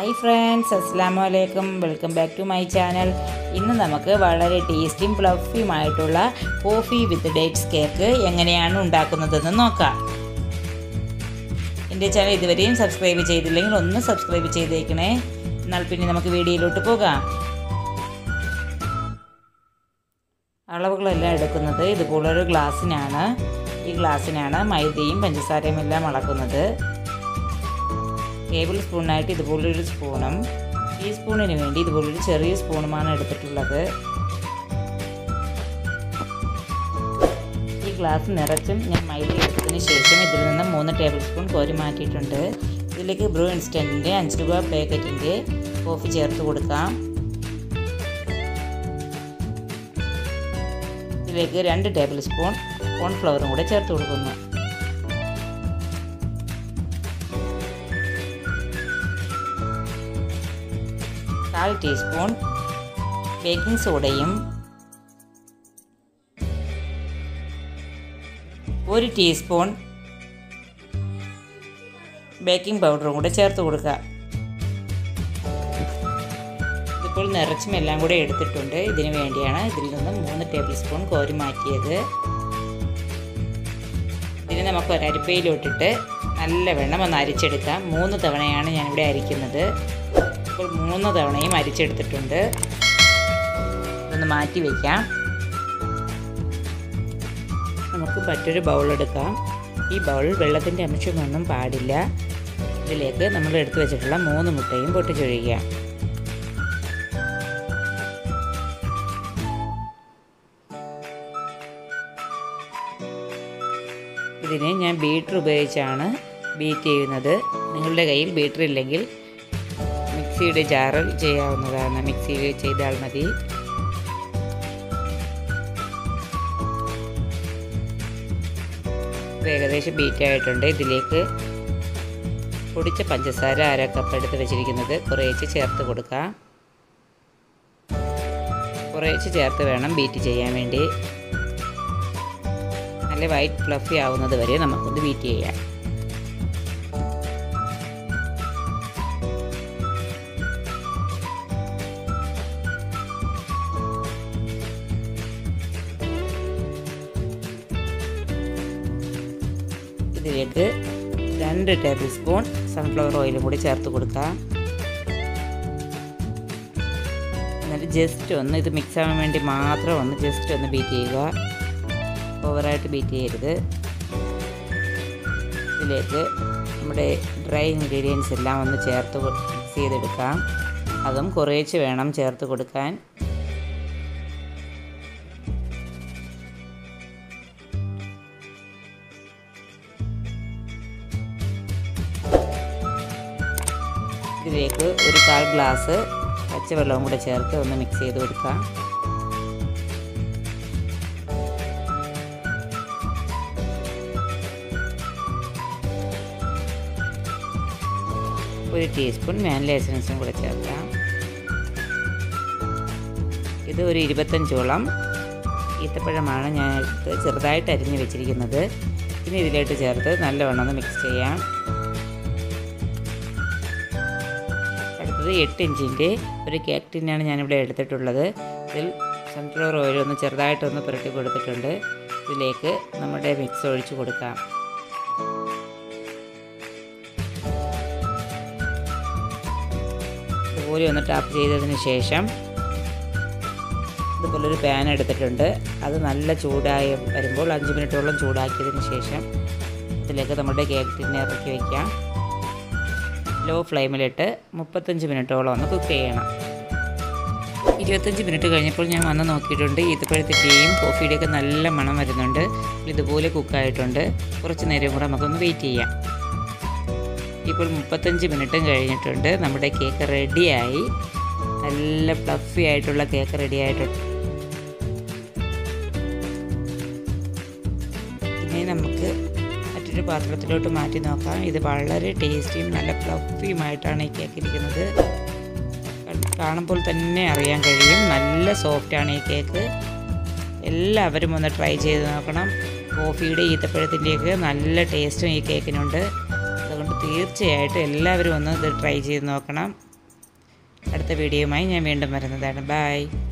hi friends അസ്സാം വലൈക്കും welcome back to my channel ഇന്ന് നമുക്ക് വളരെ ടേസ്റ്റിയും ഫ്ലഫിയുമായിട്ടുള്ള കോഫി വിത്ത് ഡേറ്റ്സ് കേക്ക് എങ്ങനെയാണ് ഉണ്ടാക്കുന്നതെന്ന് നോക്കാം എൻ്റെ ചാനൽ ഇതുവരെയും സബ്സ്ക്രൈബ് ചെയ്തില്ലെങ്കിൽ ഒന്ന് സബ്സ്ക്രൈബ് ചെയ്തേക്കണേ എന്നാൽ പിന്നെ നമുക്ക് വീഡിയോയിലോട്ട് പോകാം അളവുകളെല്ലാം എടുക്കുന്നത് ഇതുപോലൊരു ഗ്ലാസ്സിനാണ് ഈ ഗ്ലാസ്സിനാണ് മൈദയും പഞ്ചസാരയും എല്ലാം അളക്കുന്നത് ടേബിൾ സ്പൂണായിട്ട് ഇതുപോലൊരു സ്പൂണും ടീസ്പൂണിന് വേണ്ടി ഇതുപോലൊരു ചെറിയ സ്പൂണുമാണ് എടുത്തിട്ടുള്ളത് ഈ ഗ്ലാസ് നിറച്ചും ഞാൻ മൈദ എടുത്തതിന് ശേഷം ഇതിൽ നിന്ന് മൂന്ന് ടേബിൾ സ്പൂൺ കോരി മാറ്റിയിട്ടുണ്ട് ഇതിലേക്ക് ബ്രൂ ഇൻസ്റ്റൻറ്റിൻ്റെ അഞ്ച് രൂപ പാക്കറ്റിൻ്റെ കോഫി ചേർത്ത് കൊടുക്കാം ഇതിലേക്ക് രണ്ട് ടേബിൾ സ്പൂൺ കോൺഫ്ലവറും കൂടെ ചേർത്ത് കൊടുക്കുന്നു കാൽ ടീസ്പൂൺ ബേക്കിംഗ് സോഡയും ഒരു ടീസ്പൂൺ ബേക്കിംഗ് പൗഡറും കൂടെ ചേർത്ത് കൊടുക്കുക ഇപ്പോൾ നിറച്ചും എല്ലാം കൂടെ എടുത്തിട്ടുണ്ട് ഇതിന് വേണ്ടിയാണ് ഇതിൽ നിന്ന് മൂന്ന് ടേബിൾ സ്പൂൺ കോരി മാറ്റിയത് ഇതിന് നമുക്ക് ഒരരിപ്പയിലോട്ടിട്ട് നല്ല വെണ്ണം ഒന്ന് അരിച്ചെടുക്കാം മൂന്ന് തവണയാണ് ഞാനിവിടെ അരിക്കുന്നത് ഇപ്പോൾ മൂന്ന് തവണയും അരിച്ചെടുത്തിട്ടുണ്ട് ഇതൊന്ന് മാറ്റി വയ്ക്കാം നമുക്ക് മറ്റൊരു ബൗൾ എടുക്കാം ഈ ബൗൾ വെള്ളത്തിൻ്റെ അംശമൊന്നും പാടില്ല ഇതിലേക്ക് നമ്മൾ എടുത്തു വെച്ചിട്ടുള്ള മൂന്ന് മുട്ടയും പൊട്ടിച്ചൊഴിക്കാം ഇതിന് ഞാൻ ബീറ്റർ ഉപയോഗിച്ചാണ് ബീറ്റ് ചെയ്യുന്നത് നിങ്ങളുടെ കയ്യിൽ ബീറ്റർ ഇല്ലെങ്കിൽ മിക്സിയുടെ ജാറിൽ ചെയ്യാവുന്നതാണ് മിക്സിയിൽ ചെയ്താൽ മതി ഏകദേശം ബീറ്റ് ആയിട്ടുണ്ട് ഇതിലേക്ക് പൊടിച്ച പഞ്ചസാര അര കപ്പ് എടുത്ത് വെച്ചിരിക്കുന്നത് കുറേശ്ശെ ചേർത്ത് കൊടുക്കാം കുറേശ്ശെ ചേർത്ത് വേണം ബീറ്റ് ചെയ്യാൻ വേണ്ടി നല്ല വൈറ്റ് ഫ്ലഫി ആവുന്നത് വരെ നമുക്കൊന്ന് ബീറ്റ് ചെയ്യാം ഇതിലേക്ക് രണ്ട് ടേബിൾ സ്പൂൺ സൺഫ്ലവർ ഓയിലും കൂടി ചേർത്ത് കൊടുക്കാം എന്നിട്ട് ജസ്റ്റ് ഒന്ന് ഇത് മിക്സ് ആവാൻ വേണ്ടി മാത്രം ഒന്ന് ജസ്റ്റ് ഒന്ന് ബീറ്റ് ചെയ്യുക ഓവറായിട്ട് ബീറ്റ് ചെയ്യരുത് ഇതിലേക്ക് നമ്മുടെ ഡ്രൈ ഇൻഗ്രീഡിയൻസ് എല്ലാം ഒന്ന് ചേർത്ത് മിക്സ് ചെയ്തെടുക്കാം അതും കുറേച്ച് വേണം ചേർത്ത് കൊടുക്കാൻ ഇതിലേക്ക് ഒരു കാൽ ഗ്ലാസ് പച്ചവെള്ളവും കൂടെ ചേർത്ത് ഒന്ന് മിക്സ് ചെയ്ത് കൊടുക്കാം ഒരു ടീസ്പൂൺ വാനില എസൻസും കൂടെ ചേർക്കാം ഇത് ഒരു ഇരുപത്തഞ്ചോളം ഈത്തപ്പഴമാണ് ഞാൻ എടുത്ത് ചെറുതായിട്ട് അരിഞ്ഞ് വെച്ചിരിക്കുന്നത് ഇനി ഇതിലേക്ക് ചേർത്ത് നല്ലവണ്ണം ഒന്ന് മിക്സ് ചെയ്യാം അടുത്തത് എട്ട് ഇഞ്ചിൻ്റെ ഒരു കേക്ക് ടിന്നാണ് ഞാനിവിടെ എടുത്തിട്ടുള്ളത് ഇതിൽ സൺഫ്ലവർ ഓയിൽ ഒന്ന് ചെറുതായിട്ടൊന്ന് പുരട്ടി കൊടുത്തിട്ടുണ്ട് ഇതിലേക്ക് നമ്മുടെ മിക്സ് ഒഴിച്ച് കൊടുക്കാം ഇതുപോലെ ഒന്ന് ടാപ്പ് ചെയ്തതിന് ശേഷം ഇതുപോലൊരു പാൻ എടുത്തിട്ടുണ്ട് അത് നല്ല ചൂടായി വരുമ്പോൾ അഞ്ച് മിനിറ്റോളം ചൂടാക്കിയതിന് ശേഷം ഇതിലേക്ക് നമ്മുടെ കേക്ക് ടിന്നെ ഇറക്കി വയ്ക്കാം ലോ ഫ്ലെയിമിലിട്ട് മുപ്പത്തഞ്ച് മിനിറ്റോളം ഒന്ന് കുക്ക് ചെയ്യണം ഇരുപത്തഞ്ച് മിനിറ്റ് കഴിഞ്ഞപ്പോൾ ഞാൻ വന്ന് നോക്കിയിട്ടുണ്ട് ഈത്തപ്പഴത്തിൻ്റെയും കോഫിയുടെയൊക്കെ നല്ല മണം വരുന്നുണ്ട് ഇതുപോലെ കുക്കായിട്ടുണ്ട് കുറച്ച് നേരം കൂടെ നമുക്കൊന്ന് വെയിറ്റ് ചെയ്യാം ഇപ്പോൾ മുപ്പത്തഞ്ച് മിനിറ്റും കഴിഞ്ഞിട്ടുണ്ട് നമ്മുടെ കേക്ക് റെഡിയായി നല്ല ഫ്ലഫി ആയിട്ടുള്ള കേക്ക് റെഡി ആയിട്ടുണ്ട് ഇനി നമുക്ക് മറ്റൊരു പാത്രത്തിലോട്ട് മാറ്റി നോക്കാം ഇത് വളരെ ടേസ്റ്റിയും നല്ല ഫ്ലഫിയുമായിട്ടാണ് ഈ കേക്ക് ഇരിക്കുന്നത് കാണുമ്പോൾ തന്നെ അറിയാൻ കഴിയും നല്ല സോഫ്റ്റാണ് ഈ കേക്ക് എല്ലാവരും ഒന്ന് ട്രൈ ചെയ്ത് നോക്കണം കോഫിയുടെ ഈത്തപ്പഴത്തിൻ്റെയൊക്കെ നല്ല ടേസ്റ്റും ഈ കേക്കിനുണ്ട് അതുകൊണ്ട് തീർച്ചയായിട്ടും എല്ലാവരും ഒന്ന് ഇത് ട്രൈ ചെയ്ത് നോക്കണം അടുത്ത വീഡിയോയുമായി ഞാൻ വീണ്ടും വരുന്നതാണ് ബായ്